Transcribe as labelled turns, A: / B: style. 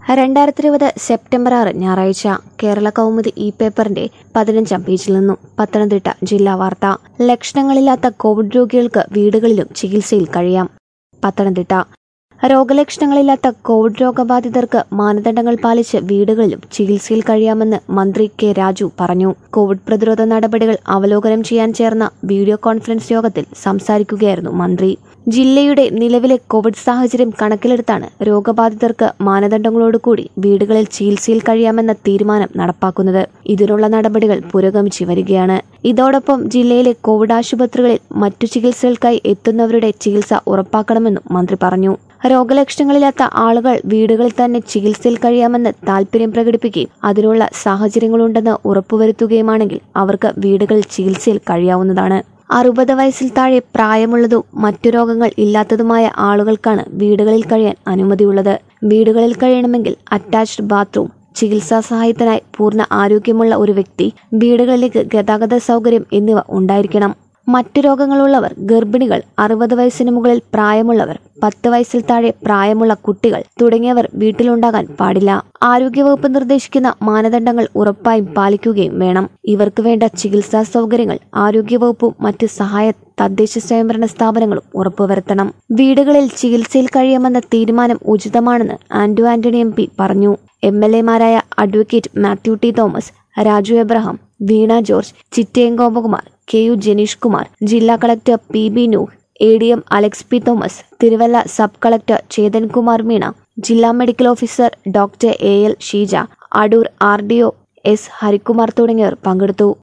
A: രണ്ടായിരത്തി ഇരുപത് സെപ്റ്റംബർ ആറ് ഞായറാഴ്ച കേരള കൗമുദി ഇ പേപ്പറിന്റെ പതിനഞ്ചാം പേജിൽ നിന്നും പത്തനംതിട്ട ജില്ലാ വാർത്ത ലക്ഷണങ്ങളില്ലാത്ത കോവിഡ് രോഗികൾക്ക് വീടുകളിലും ചികിത്സയിൽ കഴിയാം പത്തനംതിട്ട രോഗലക്ഷണങ്ങളില്ലാത്ത കോവിഡ് രോഗബാധിതർക്ക് മാനദണ്ഡങ്ങൾ പാലിച്ച് വീടുകളിലും ചികിത്സയിൽ കഴിയാമെന്ന് മന്ത്രി കെ രാജു പറഞ്ഞു കോവിഡ് പ്രതിരോധ നടപടികൾ അവലോകനം ചെയ്യാൻ ചേർന്ന വീഡിയോ കോൺഫറൻസ് യോഗത്തിൽ സംസാരിക്കുകയായിരുന്നു മന്ത്രി ജില്ലയുടെ നിലവിലെ കോവിഡ് സാഹചര്യം കണക്കിലെടുത്താണ് രോഗബാധിതർക്ക് മാനദണ്ഡങ്ങളോടുകൂടി വീടുകളിൽ ചികിത്സയിൽ കഴിയാമെന്ന തീരുമാനം നടപ്പാക്കുന്നത് ഇതിനുള്ള നടപടികൾ പുരോഗമിച്ചു വരികയാണ് ഇതോടൊപ്പം ജില്ലയിലെ കോവിഡ് ആശുപത്രികളിൽ മറ്റു ചികിത്സകൾക്കായി എത്തുന്നവരുടെ ചികിത്സ ഉറപ്പാക്കണമെന്നും മന്ത്രി പറഞ്ഞു രോഗലക്ഷണങ്ങളില്ലാത്ത ആളുകൾ വീടുകളിൽ തന്നെ ചികിത്സയിൽ കഴിയാമെന്ന് താൽപര്യം പ്രകടിപ്പിക്കുകയും അതിനുള്ള സാഹചര്യങ്ങളുണ്ടെന്ന് ഉറപ്പുവരുത്തുകയുമാണെങ്കിൽ അവർക്ക് വീടുകളിൽ ചികിത്സയിൽ കഴിയാവുന്നതാണ് അറുപത് വയസ്സിൽ താഴെ പ്രായമുള്ളതും മറ്റു രോഗങ്ങൾ ഇല്ലാത്തതുമായ ആളുകൾക്കാണ് വീടുകളിൽ കഴിയാൻ അനുമതിയുള്ളത് വീടുകളിൽ കഴിയണമെങ്കിൽ അറ്റാച്ച്ഡ് ബാത്റൂം ചികിത്സാ സഹായത്തിനായി പൂർണ്ണ ആരോഗ്യമുള്ള ഒരു വ്യക്തി വീടുകളിലേക്ക് ഗതാഗത സൗകര്യം എന്നിവ ഉണ്ടായിരിക്കണം മറ്റു രോഗങ്ങളുള്ളവർ ഗർഭിണികൾ അറുപത് വയസ്സിന് മുകളിൽ പ്രായമുള്ളവർ പത്ത് വയസ്സിൽ താഴെ പ്രായമുള്ള കുട്ടികൾ തുടങ്ങിയവർ വീട്ടിലുണ്ടാകാൻ പാടില്ല ആരോഗ്യവകുപ്പ് നിർദ്ദേശിക്കുന്ന മാനദണ്ഡങ്ങൾ ഉറപ്പായും പാലിക്കുകയും വേണം ഇവർക്ക് വേണ്ട ചികിത്സാ സൗകര്യങ്ങൾ ആരോഗ്യവകുപ്പും മറ്റ് സഹായ തദ്ദേശ സ്വയംഭരണ സ്ഥാപനങ്ങളും ഉറപ്പുവരുത്തണം വീടുകളിൽ ചികിത്സയിൽ കഴിയാമെന്ന തീരുമാനം ഉചിതമാണെന്ന് ആന്റോ ആന്റണി എം പി പറഞ്ഞു എം എൽ എമാരായ advocate Mathew T Thomas Raju Abraham Veena George Chittayam Gopakumar K U Janeesh Kumar ജില്ലാ collector P B Nooh A D M Alex P Thomas Thiruvalla sub collector Chetan Kumar Meena ജില്ലാ medical officer doctor A L Sheeja Adoor R D O S Harikumar തുടങ്ങിയവർ പങ്കെടുത്തു